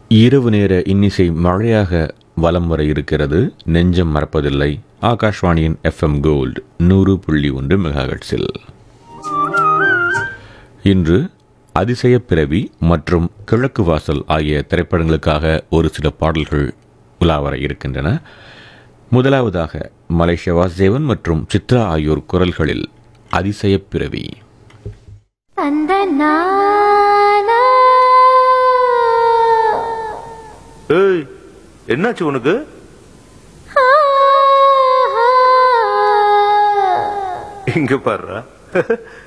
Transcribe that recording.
இரவு நேர இன்னிசை மழையாக வலம் வர இருக்கிறது நெஞ்சம் மறப்பதில்லை ஆகாஷ்வாணியின் எஃப்எம் கோல்டு நூறு புள்ளி ஒன்று மெகாஹெட்ஸில் இன்று அதிசய பிறவி மற்றும் கிழக்கு வாசல் ஆகிய திரைப்படங்களுக்காக ஒரு சில பாடல்கள் உலாவர இருக்கின்றன முதலாவதாக மலேசிய வாசுதேவன் மற்றும் சித்ரா ஆகியோர் குரல்களில் அதிசய பிறவி அந்த நானா ஏய் என்னாச்சு உனக்கு ஆ, ஆ. இங்க பாருடா